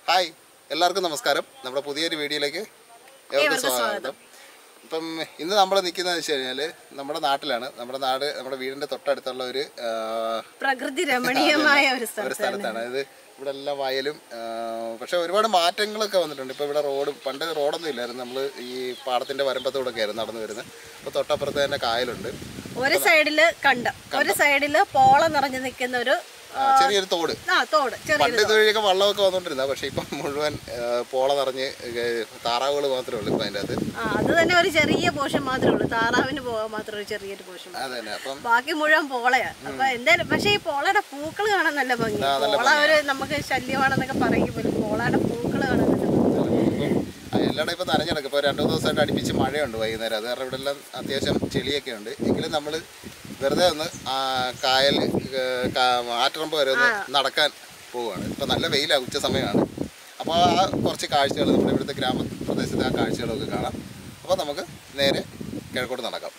Hi എല്ലാവർക്കും നമസ്കാരം നമ്മുടെ പുതിയൊരു വീഡിയോയിലേക്ക് ഏവർക്കും ഏവർക്കും സ്വാഗതം ഇപ്പം ഇന്ന് നമ്മൾ നിൽക്കുന്നത് വെച്ച് കഴിഞ്ഞാൽ നമ്മുടെ നാട്ടിലാണ് നമ്മുടെ നാട് നമ്മുടെ വീടിൻ്റെ തൊട്ടടുത്തുള്ള ഒരു ആ, പ്രകൃതി രമണീയമായ ഒരു ഒരു സ്ഥലത്താണ് സ്ഥലത്താണ് അതായത് ഇവിടെ എല്ലാം വയലും ആ, പക്ഷെ ഒരുപാട് മാറ്റങ്ങളൊക്കെ വന്നിട്ടുണ്ട് ഇപ്പോൾ ഇവിടെ റോഡ് പണ്ട് റോഡൊന്നും ഇല്ലായിരുന്നു നമ്മൾ ഈ പാടത്തിൻ്റെ വരമ്പത്തൂടൊക്കെ ആയിരുന്നു നടന്നു വരുന്നത് അപ്പോൾ തൊട്ടപ്പുറത്ത് തന്നെ കായലുണ്ട് ഒരു സൈഡില് കണ്ടം ഒരു സൈഡില് പോള നിറഞ്ഞു നിൽക്കുന്ന ഒരു ആ, ചെറിയൊരു തോട് ആ തോട് ചെറിയ പണ്ട് ഇതുവഴിയൊക്കെ വള്ളമൊക്കെ വന്നുകൊണ്ടിരുന്ന പക്ഷെ ഇപ്പം മുഴുവൻ ആ, പോള നിറഞ്ഞ് താറാവുകൾ മാത്രമേ ഉള്ളൂ ഇപ്പം അതിൻ്റെ അകത്ത് ആ അത് തന്നെ ഒരു ചെറിയ പോഷൻ മാത്രമേ ഉള്ളൂ താറാവിന് പോകാൻ മാത്രം ഒരു ചെറിയൊരു പോഷൻ അതെ തന്നെ അപ്പം ബാക്കി മുഴുവൻ പോളയാ അപ്പൊ എന്തായാലും പക്ഷെ ഈ പോളയുടെ പൂക്കൾ കാണാൻ നല്ല ഭംഗി പോള ഒരു നമുക്ക് ശല്യമാണെന്നൊക്കെ പറയുമ്പോൾ പോളയുടെ പൂക്കൾ കാണാൻ നല്ല ഭംഗി ഇപ്പം എല്ലായിടും ഇപ്പം നനഞ്ഞിടക്കും ഇപ്പോൾ രണ്ടു ദിവസമായിട്ട് അടുപ്പിച്ച് മഴയുണ്ട് വൈകുന്നേരം അത് കാരണം ഇവിടെ എല്ലാം അത്യാവശ്യം ചെളിയൊക്കെ ഉണ്ട് എങ്കിലും നമ്മൾ വെറുതെ ഒന്ന് ആ കായൽ ഏർ, കാ- ആറ്റിറമ്പ് വരെ ഒന്ന് നടക്കാൻ പോവുകയാണ് ഇപ്പം നല്ല വെയിലാണ് ഉച്ച സമയമാണ് അപ്പോൾ ആ കുറച്ച് കാഴ്ചകൾ നമ്മുടെ ഇവിടുത്തെ ഗ്രാമപ്രദേശത്തെ ആ കാഴ്ചകളൊക്കെ കാണാം അപ്പോൾ നമുക്ക് നേരെ കിഴക്കോട്ട് നടക്കാം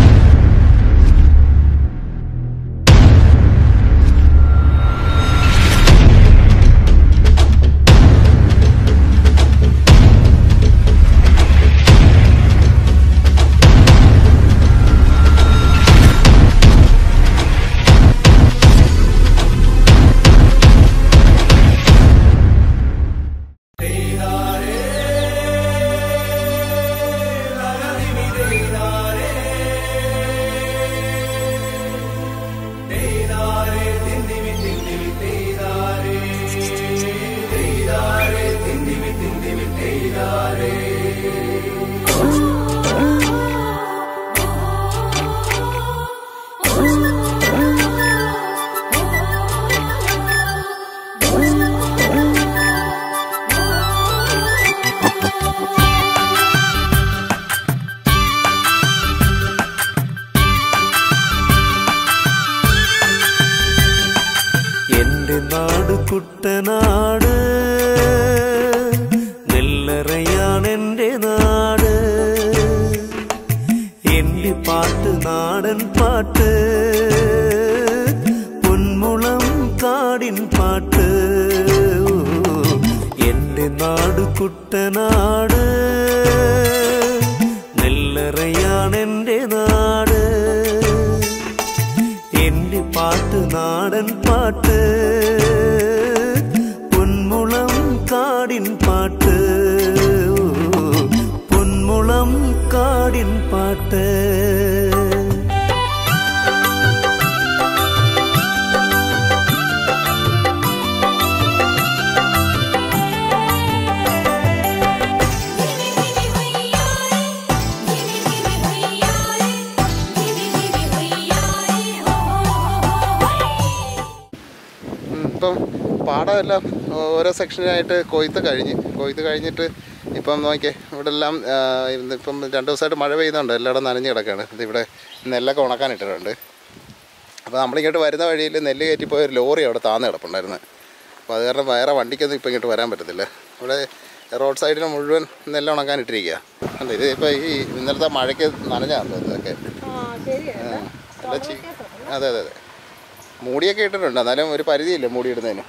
എന്റെ നാട് കുട്ടനാട് നെല്ലറയാണ് എന്റെ നാട് എന്റെ പാട്ട് നാടൻ പാട്ട് പൊന്മുളം കാടിൻ പാട്ട് ഓ, എന്റെ നാട് കുട്ടനാട് നെല്ലറയാണ് എന്റെ നാട് എന്റെ പാട്ട് നാടൻ പാട്ട് പൊന്മുളം കാടിൻ പാട്ട് ഓ, പൊന്മുളം കാടിൻ പാട്ട് ഉം, ഇപ്പം പാടമെല്ലാം ഓരോ സെക്ഷനായിട്ട് കൊയ്ത്ത് കഴിഞ്ഞ് കൊയ്ത്ത് കഴിഞ്ഞിട്ട് ഇപ്പം നോക്കിയേ ഇവിടെ എല്ലാം ആ, ഇന്ന് ഇപ്പം രണ്ട് ദിവസമായിട്ട് മഴ പെയ്യുന്നുണ്ട് എല്ലായിടും നനഞ്ഞ് കിടക്കുകയാണ് ഇത് ഇവിടെ നെല്ലൊക്കെ ഉണക്കാനിട്ടിട്ടുണ്ട് അപ്പോൾ നമ്മളിങ്ങോട്ട് വരുന്ന വഴിയിൽ നെല്ല് കയറ്റിപ്പോയ ഒരു ലോറി അവിടെ താന്ന് കിടപ്പുണ്ടായിരുന്നു അപ്പോൾ അത് കാരണം വേറെ വണ്ടിക്കൊന്നും ഇപ്പം ഇങ്ങോട്ട് വരാൻ പറ്റത്തില്ല ഇവിടെ റോഡ് സൈഡിൽ മുഴുവൻ നെല്ല് ഉണക്കാനിട്ടിരിക്കുക അല്ല ഇത് ഇപ്പോൾ ഈ ഇന്നലത്തെ മഴയ്ക്ക് നനഞ്ഞാണ് ഇതൊക്കെ നല്ല ചീ അതെ അതെ അതെ മൂടിയൊക്കെ ഇട്ടിട്ടുണ്ട് എന്നാലും ഒരു പരിധിയില്ല മൂടിയിടുന്നതിന്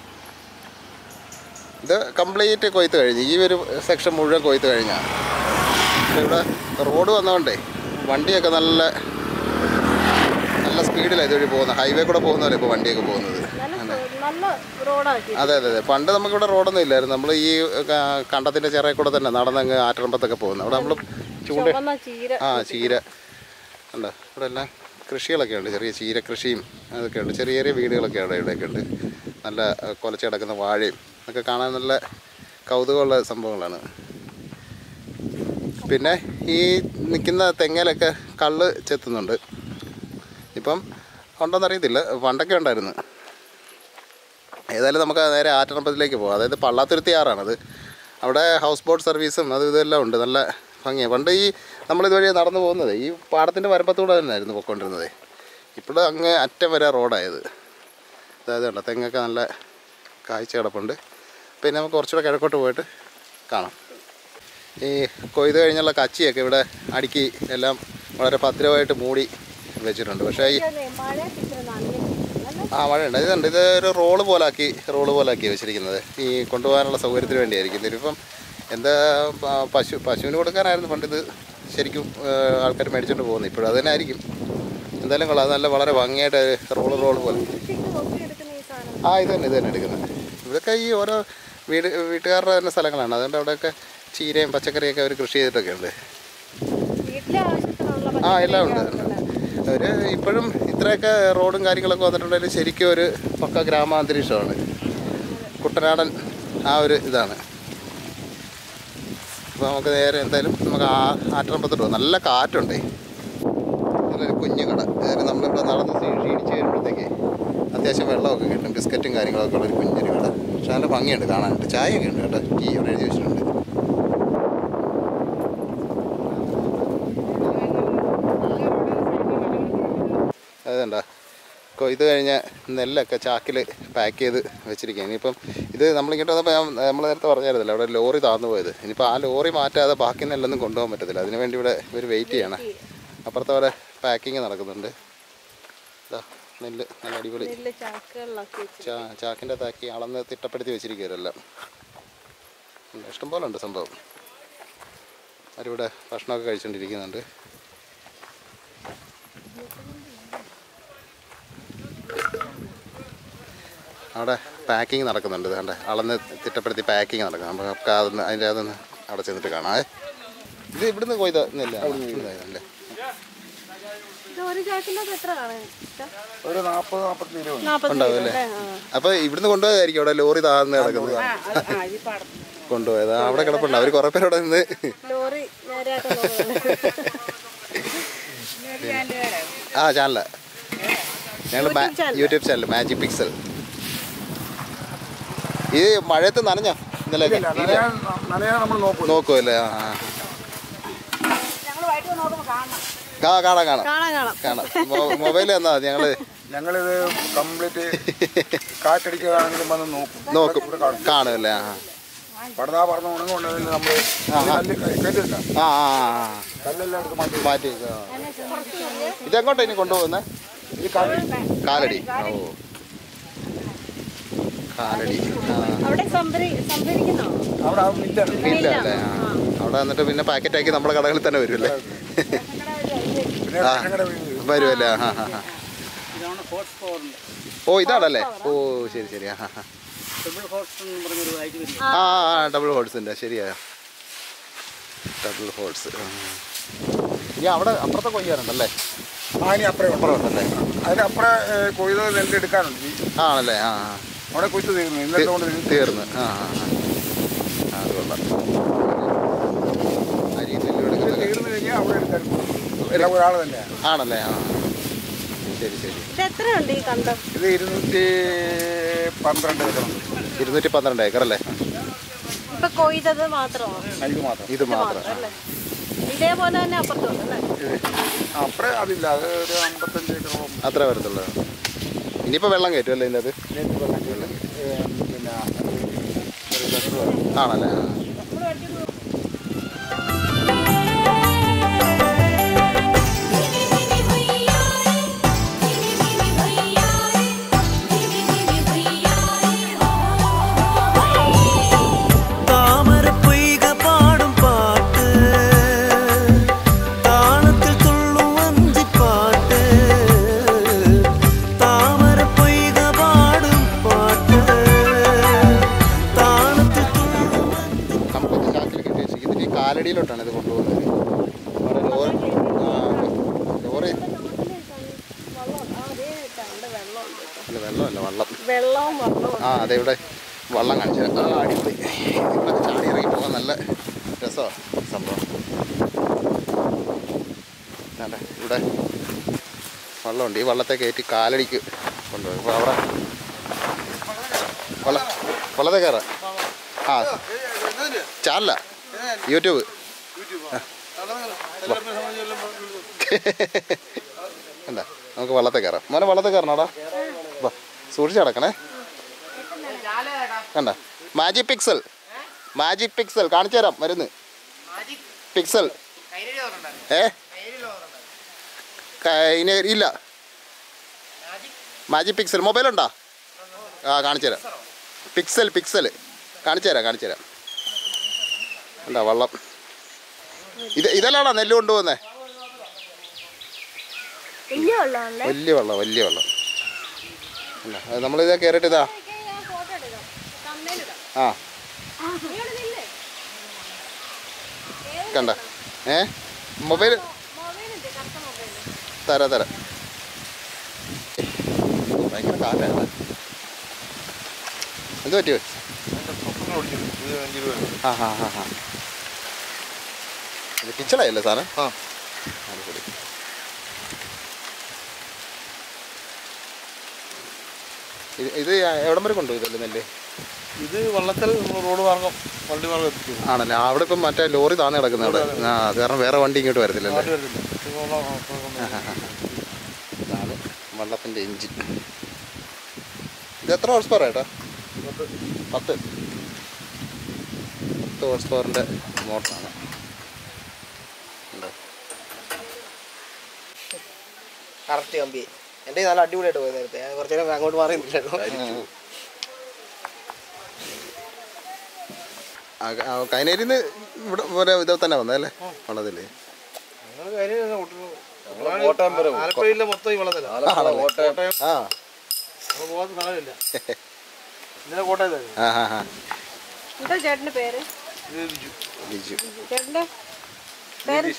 ഇത് കംപ്ലീറ്റ് കൊയ്ത്ത് കഴിഞ്ഞ് ഈ ഒരു സെക്ഷൻ മുഴുവൻ കൊയ്ത്ത് കഴിഞ്ഞാണ് ഇവിടെ റോഡ് വന്നതുകൊണ്ടേ വണ്ടിയൊക്കെ നല്ല നല്ല സ്പീഡിലാണ് ഇതുവഴി പോകുന്നത് ഹൈവേ കൂടെ പോകുന്നതല്ലേ ഇപ്പോൾ വണ്ടിയൊക്കെ പോകുന്നത് നല്ല റോഡാക്കി അതെ അതെ അതെ പണ്ട് നമുക്കിവിടെ റോഡൊന്നും ഇല്ലായിരുന്നു നമ്മൾ ഈ ക- കണ്ടത്തിൻ്റെ ചിറയിൽ കൂടെ തന്നെ നടന്നങ്ങ് ആറ്റിറമ്പത്തൊക്കെ പോകുന്നത് അവിടെ നമ്മൾ ചൂണ്ട ചുവന്ന ചീര ആ ചീര ഉണ്ടോ ഇവിടെ എല്ലാം കൃഷികളൊക്കെ ഉണ്ട് ചെറിയ ചീര കൃഷിയും അതൊക്കെ ഉണ്ട് ചെറിയ ചെറിയ വീടുകളൊക്കെ അവിടെ ഇവിടെയൊക്കെ ഉണ്ട് നല്ല അഹ്, കുലച്ച് കിടക്കുന്ന വാഴയും ഒക്കെ കാണാൻ നല്ല കൗതുകമുള്ള സംഭവങ്ങളാണ് പിന്നെ ഈ നിൽക്കുന്ന തെങ്ങയിലൊക്കെ കള്ള് ചെത്തുന്നുണ്ട് ഇപ്പം ഉണ്ടോന്നറിയത്തില്ല പണ്ടൊക്കെ ഉണ്ടായിരുന്നു ഏതായാലും നമുക്ക് നേരെ ആറ്റണപ്പത്തിലേക്ക് പോകാം അതായത് പള്ളാത്തുരുത്തി ആറാണത് അവിടെ ഹൗസ് ബോട്ട് സർവീസും അത് ഇതെല്ലാം ഉണ്ട് നല്ല ഭംഗിയാണ് പണ്ട് ഈ നമ്മളിതുവഴി നടന്നു പോകുന്നത് ഈ പാടത്തിൻ്റെ വരമ്പത്തൂടെ തന്നെയായിരുന്നു പോയിക്കൊണ്ടിരുന്നത് ഇപ്പോൾ അങ്ങ് അറ്റം വരെ റോഡായത് അതായത് കണ്ടോ തെങ്ങൊക്കെ നല്ല കാഴ്ച കിടപ്പുണ്ട് പിന്നെ നമുക്ക് കുറച്ചുകൂടെ കിഴക്കോട്ട് പോയിട്ട് കാണാം ഈ കൊയ്ത് കഴിഞ്ഞുള്ള കച്ചിയൊക്കെ ഇവിടെ അടുക്കി എല്ലാം വളരെ ഭദ്രമായിട്ട് മൂടി വെച്ചിട്ടുണ്ട് പക്ഷേ ഈ മഴ ഇച്ചിരി നനഞ്ഞിട്ടുണ്ട്. നല്ല ആ മഴയുണ്ട് ഇതുണ്ട് ഇത് ഒരു റോള് പോലാക്കി റോള് പോലാക്കി വെച്ചിരിക്കുന്നത് ഈ കൊണ്ടുപോകാനുള്ള സൗകര്യത്തിന് വേണ്ടിയായിരിക്കും ഇതിലിപ്പം എന്താ പ- പശു പശുവിന് കൊടുക്കാനായിരുന്നു പണ്ട് ഇത് ശരിക്കും ആൾക്കാർ മേടിച്ചുകൊണ്ട് പോകുന്നത് ഇപ്പോഴും അത് തന്നെ ആയിരിക്കും എന്തായാലും കൊള്ളാം അത് നല്ല വളരെ ഭംഗിയായിട്ട് റോള് റോള് പോലെ കൃഷിക്ക് നോക്കിയെടുക്കുന്ന ഈ സാധനം ആ ഇത് തന്നെ ഇത് തന്നെ എടുക്കുന്നത് ഇവിടെയൊക്കെ ഈ ഓരോ വീട് വീട്ടുകാരുടെ തന്നെ സ്ഥലങ്ങളാണ് അതുകൊണ്ട് അവിടെയൊക്കെ ചീരയും പച്ചക്കറിയൊക്കെ അവർ കൃഷി ചെയ്തിട്ടൊക്കെ ഉണ്ട് വീട്ടിലെ ആവശ്യത്തിനുള്ള ആ എല്ലാം ഉണ്ട് പച്ചക്കറിയൊക്കെ ഒരു ഇപ്പോഴും ഇത്രയൊക്കെ റോഡും കാര്യങ്ങളൊക്കെ വന്നിട്ടുണ്ടെങ്കിൽ ശരിക്കും ഒരു പക്ക ഗ്രാമാന്തരീക്ഷമാണ് കുട്ടനാടൻ ആ ഒരു ഇതാണ് അപ്പോൾ നമുക്ക് നേരെ എന്തായാലും നമുക്ക് ആ ആറ്റമ്പത്തോട്ട് പോകാം നല്ല കാറ്റുണ്ടേ നല്ലൊരു കുഞ്ഞു കട അതായത് നമ്മളിവിടെ നടന്ന് ക്ഷീ- ക്ഷീണിച്ച് വരുമ്പോഴത്തേക്ക് അത്യാവശ്യം വെള്ളമൊക്കെ കിട്ടും ബിസ്ക്കറ്റും കാര്യങ്ങളൊക്കെ ഉള്ളൊരു കുഞ്ഞൊരു കട പക്ഷെ നല്ല ഭംഗിയുണ്ട് കാണാനായിട്ട് ചായയൊക്കെ ഉണ്ട് കേട്ടോ ടീ ഇവിടെ എഴുതി വെച്ചിട്ടുണ്ട് അതുണ്ടോ കൊയ്ത് കഴിഞ്ഞ നെല്ലൊക്കെ ചാക്കിൽ പാക്ക് ചെയ്ത് വെച്ചിരിക്കുക ഇനിയിപ്പം ഇത് നമ്മളിങ്ങോട്ട് വന്നപ്പോൾ ഞാൻ നമ്മൾ നേരത്തെ പറഞ്ഞായിരുന്നല്ലോ അവിടെ ലോറി താന്നു പോയത് ഇനിയിപ്പോൾ ആ ലോറി മാറ്റാതെ ബാക്കി നെല്ലൊന്നും കൊണ്ടുപോകാൻ പറ്റത്തില്ല അതിന് വേണ്ടി ഇവിടെ ഇവർ വെയിറ്റ് ചെയ്യണം അപ്പുറത്തെ അവിടെ പാക്കിങ് നടക്കുന്നുണ്ട് ഇതാ നെല്ല് നല്ല അടിപൊളി നെല്ല് ചാക്കുകളിലാക്കി വെച്ചു ചാ ചാക്കിൻ്റെ താക്കി അളന്ന് തിട്ടപ്പെടുത്തി വെച്ചിരിക്കുകയല്ല ഇഷ്ടംപോലെ ഉണ്ട് സംഭവം അവരിവിടെ ഭക്ഷണമൊക്കെ കഴിച്ചുകൊണ്ടിരിക്കുന്നുണ്ട് അവിടെ പാക്കിങ് നടക്കുന്നുണ്ട് കണ്ടേ അളന്ന് തിട്ടപ്പെടുത്തി പാക്കിങ് നടക്കും നമുക്ക് അതൊന്ന് അതിൻ്റെ അതൊന്ന് അവിടെ ചെന്നിട്ട് കാണാം ഇത് ഇവിടുന്ന് കൊയ്തന്നില്ല അല്ലേ ഇത് ഒരു ചാക്കിനകത്ത് എത്ര കാണാൻ ഒരു നാൽപ്പത് നാൽപ്പത്തി രൂപ നാൽപ്പത് ഉണ്ടാവും അല്ലേ അപ്പോൾ ഇവിടുന്ന് കൊണ്ടുപോയതായിരിക്കും അവിടെ ലോറി താഴ്ന്ന് കിടക്കുന്നത് കൊണ്ടുപോയത് ആ, അവിടെ കിടപ്പുണ്ട് അവർ കുറേ പേര് അവിടെ നിന്ന് ലോറി നേരെയായിട്ട് ആ ചാനല ഞങ്ങൾ യൂട്യൂബ് ചാനൽ മാജിക് പിക്സൽ ഈ മഴയത്ത് നനഞ്ഞോ ഇന്നലെ നനയാൻ നനയാൻ നമ്മൾ നോക്കും നോക്കുമല്ലേ ആ ആ. ആ കാണാം കാണാം കാണാം കാണാം കാണാം മൊബൈൽ തന്നാ മതി ഞങ്ങള് ഞങ്ങളിത് കംപ്ലീറ്റ് കാറ്റടിക്കുകയാണെങ്കിലും വന്ന് നോക്കും നോക്കും കാണുമല്ലേ ആ പടതാ പറഞ്ഞ ഉണങ്ങുണ്ടെങ്കിൽ നമ്മൾ കല്ല് കല്ലില്ല ആ ആ ആ, ആ. കല്ലെല്ലാം എടുത്ത് മാറ്റി മാറ്റി വെക്കാം. ആ. ഇതെങ്ങോട്ടാ ഇനി കൊണ്ടുപോകുന്നത് ഈ കാറ്റ് കാലടി ഓ കാലടി ആ അവിടെ സംഭരി സംഭരിക്കുന്നോ അവിടെ ആ മില്ലാണ് ഇല്ല അല്ലേ ആ അവിടെ വന്നിട്ട് പിന്നെ പാക്കറ്റാക്കി നമ്മുടെ കടകളിൽ തന്നെ വരുമല്ലേ പിന്നെ ആ. ഞങ്ങളുടെ വീട് വരുമല്ലേ ആ ആ ആ ഓ ഇതാണല്ലേ ഓ ശരി ശരി ആ ആ ആ ആ ആ ഡബിൾ ഹോൾസിൻ്റെ ശരിയാ ഡബിൾ ഹോൾസ് ഇനി അവിടെ അപ്പുറത്തെ കൊയ്യാറുണ്ടല്ലേ ആ ഇനി അപ്പുറം അപ്പുറം ഉണ്ടല്ലേ അതിനപ്പുറം കൊയ്ത് നെല്ല് എടുക്കാനുണ്ട് ഈ ആണല്ലേ ആ ആ അവിടെ കൊയ്ത്ത് തീർന്നു ഇന്നത്തെ കൊണ്ട് തീ- തീർന്നു. തീർന്ന് ആ ആ ആ. ആ അത് കൊള്ളാം അരി നെല്ല് ഇത് എടുക്കുന്നത് തീർന്നു കഴിഞ്ഞാൽ അവിടെ എടുക്കാൻ എല്ലാം ഒരാൾ തന്നെയാണ് ആണല്ലേ ആ ശരി ശരി ഇത് എത്രയുണ്ട് ഈ കണ്ടം ഇത് ഇരുന്നൂറ്റി പന്ത്രണ്ട് ഏക്കറുണ്ട് ഇരുന്നൂറ്റി പന്ത്രണ്ട് ഏക്കർ അല്ലേ ഇപ്പൊ കൊയ്തത് മാത്രമോ ആ, ഇത് മാത്രം ഇത് മാത്രം അല്ലേ ഇതേപോലെ തന്നെ അപ്പുറത്തുണ്ട് അല്ലേ അപ്പുറം അതില്ല അത് ഒരു അമ്പത്തഞ്ച് ഏക്കറോളം അത്ര വരത്തുള്ളൂ ഇനിയിപ്പോൾ വെള്ളം കയറ്റും അല്ലേ ഇതിൻ്റെ അത് ഇതിലേക്ക് വെള്ളം കയറി. ഏ, പിന്നെ ഒരു ബസ് വരും. ആണല്ലേ ആ. താമര പൊയ്ക പാടും പാട്ട് താളത്തിൽ തുള്ളും വഞ്ചിപ്പാട്ട് താമര പൊയ്ക പാടും പാട്ട് താളത്തിൽ തുള്ളും നമുക്കൊന്ന് ചാക്കിൽ കെട്ടി വെച്ച് ഇതിന് ഈ കാലടിയിലോട്ടാണ് ഇത് കൊണ്ടുപോകുന്നത് അവിടെ ലോറി ആ, ലോറി അല്ല വെള്ളമല്ല വള്ളം വെള്ളവും വള്ളവും ആ അതെ ഇവിടെ വള്ളം കാണിച്ചു ആ അടിപൊളി ഇവിടെ ചാടി ഇറങ്ങി പോകാൻ നല്ല രസമാണ് സംഭവം അതെ ഇവിടെ വള്ളമുണ്ട് ഈ വള്ളത്തെ കയറ്റി കാലടിക്ക് കൊണ്ടുപോകും അപ്പോൾ അവിടെ വള്ള വള്ളത്തെ കയറാം ആ ചാനല യൂട്യൂബ് എന്താ നമുക്ക് വള്ളത്തെ കയറാം മോനെ വള്ളത്തെ കയറണോടാ വാ സൂക്ഷിച്ച് കിടക്കണേ കണ്ട മാജിക് പിക്സൽ മാജിക് പിക്സൽ കാണിച്ചു തരാം മരുന്ന് പിക്സൽ ഏ കൈന ഇല്ല മാജിക് പിക്സൽ മൊബൈലുണ്ടോ ആ കാണിച്ചു തരാം പിക്സൽ പിക്സൽ കാണിച്ചു തരാം കാണിച്ചു തരാം ഉണ്ടോ വള്ളം ഇത് ഇതിലാണോ നെല്ല് കൊണ്ടുപോകുന്നത് വലിയ വെള്ളമാണല്ലേ വലിയ വെള്ളം വലിയ വെള്ളം അല്ല അത് നമ്മളിത് കയറിയിട്ട് ഇതാ ഫോട്ടോ എടുക്കാം തമ്മേലിടാം ആ ഇങ്ങോട്ട് നില്ലേ കണ്ട ഏ മൊബൈൽ മൊബൈലുണ്ട് കറുത്ത മൊബൈൽ തരാം തരാം ഭയങ്കര കാറ്റാണ് എന്ത് പറ്റിയോ ആ ഹാ ഹാ ഹാ ഇത് പിച്ചളയല്ലേ സാധനം ആ. അത് ശരി ഇത് ഇത് എവിടം വരെ കൊണ്ടുപോയി ഇതല്ലേ നെല്ല് ഇത് വള്ളത്തിൽ നമ്മൾ റോഡ് മാർഗം വണ്ടി മാർഗം എത്തിക്കും ആണല്ലേ അവിടെ ഇപ്പം മറ്റേ ലോറി താന്ന് കിടക്കുന്ന അവിടെ ആ അത് കാരണം വേറെ വണ്ടി ഇങ്ങോട്ട് വരത്തില്ലല്ലേ നാട്ടിൽ വരുന്നില്ല ഇത് വള്ളം, ആ, ആ, ഇതാണ് വള്ളത്തിൻ്റെ എഞ്ചിൻ ഇത് എത്ര ഹോഴ്സ് പവർ ഏട്ടാ പത്ത്. പത്ത് പത്ത് ഹോഴ്സ് പവറിൻ്റെ മോട്ടറാണ് ഉണ്ടോ കറക്റ്റ് കമ്പി എൻ്റെ നല്ല അടിപൊളിയായിട്ട് പോയി നേരത്തെ ഞാൻ കുറച്ച് നേരം അങ്ങോട്ട് മാറി നിന്നില്ലായിരുന്നു കൈനേരിയിൽ നിന്ന് ഇവിടെ വരെ ഇത് തന്നെ വന്നതല്ലേ വള്ളത്തില്ലേ ഞങ്ങള് കാര്യം ഇതാ കൂട്ടുന്നു. ആലപ്പുഴയിലെ മൊത്തം ഈ വള്ളത്തിലാണ് കോട്ടയം ആ നമ്മൾ പോകാത്ത സ്ഥലമില്ല ഇന്നലെ കോട്ടയത്തായിരുന്നു ആ ഹാ ഹാ എന്താ ചേട്ടന്റെ പേര് ഇത് ബിജു ബിജു ചേട്ടന്റെ പേര്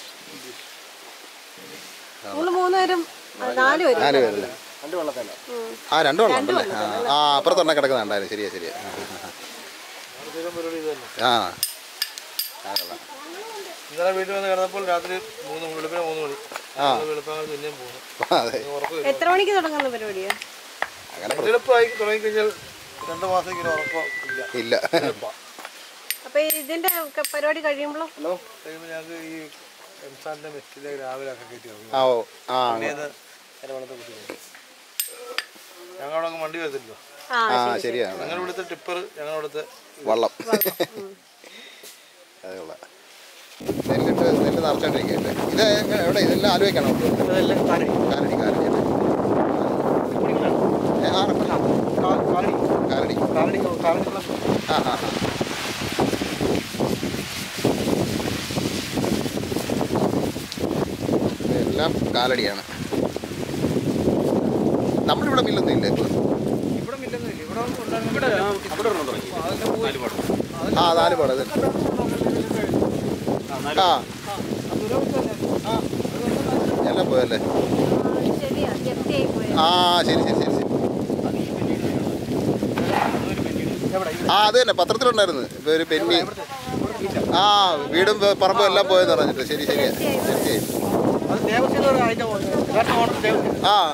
നിങ്ങൾ മൂന്നുപേരും ആ, നാല് പേരും നാല് പേരല്ലേ രണ്ട് വെള്ളത്തല്ല ആ രണ്ട് വെള്ളം ഉണ്ടല്ലേ ആ ആ അപ്പുറത്തൊണ്ടെ കിടക്കുന്നുണ്ടായിരുന്നു ശരിയാ ശരിയാ സ്ഥിരം പരിപാടി ഇത് തന്നെ ആ ആ കൊള്ളാം. ഇന്നലെ വീട്ടിൽ വന്ന് കിടന്നപ്പോൾ രാത്രി മൂന്ന് വെളുപ്പിനെ മൂന്ന് മണി ആ. വെളുപ്പാകാൻ പിന്നെയും പോകുന്നു അതെ ഉറക്കം എത്ര മണിക്ക് തുടങ്ങുന്ന പരിപാടിയാ അങ്ങനെ എളുപ്പമായി തുടങ്ങിക്കഴിഞ്ഞാൽ രണ്ട് മാസത്തേക്ക് ഉറക്കം ഇല്ല ഇല്ല എളുപ്പമാണ് അപ്പൊ ഇതിന്റെ ക- പരിപാടി കഴിയുമ്പോഴോ ഹലോ കഴിയുമ്പോൾ ഞങ്ങൾക്ക് ഈ എംസാന്റെ മെസ്റ്റിലേക്ക് രാവിലെ ഒക്കെ കയറ്റി ഇറങ്ങും ആ ഓ ആ പിന്നീട് ഇടവെള്ളത്തെ കുത്തി കയറ്റും. ഞങ്ങളവിടെ അങ്ങ് വണ്ടി വരത്തില്ലോ ആ ആ ശരിയാണ് ഞങ്ങൾ ഇവിടുത്തെ ടിപ്പർ ഞങ്ങളിവിടുത്തെ വള്ളം അത് കൊള്ളാം നെല്ലിട്ട് നെല്ല് നിറച്ചോണ്ടിരിക്കുകയല്ലേ ഇത് എങ്ങനെ- എവിടെ ഇതെല്ലാം ആലോചിക്കണം അതെല്ലാം കാലടി കാലടി കാലടി അല്ലേ? ഏ, ആ, കാലടി കാലടി കാലടി കാലടി ആ ആ ആ. ഇതെല്ലാം കാലടിയാണ് നമ്മളിവിടെ മില്ലൊന്നും ഇല്ല ഇപ്പൊ ഇവിടെ മില്ലൊന്നുമില്ല ഇവിടെ ആ നാല് പാടം ഇത് ആ എല്ലാം പോയല്ലേ ശരിയാ ജപ്തിയായി പോയി ആ ശരി ശരി ശരി ശരി ആ അത് തന്നെ പത്രത്തിലുണ്ടായിരുന്നു ഇപ്പൊ ഒരു പെന്നി ആ വീടും പറമ്പും എല്ലാം പോയെന്ന് പറഞ്ഞിട്ട് ശരി ശരിയാ ശരി അത് ദേവസ്വം അതിന്റെ ഓർഡർ ദേവസ്വം ആ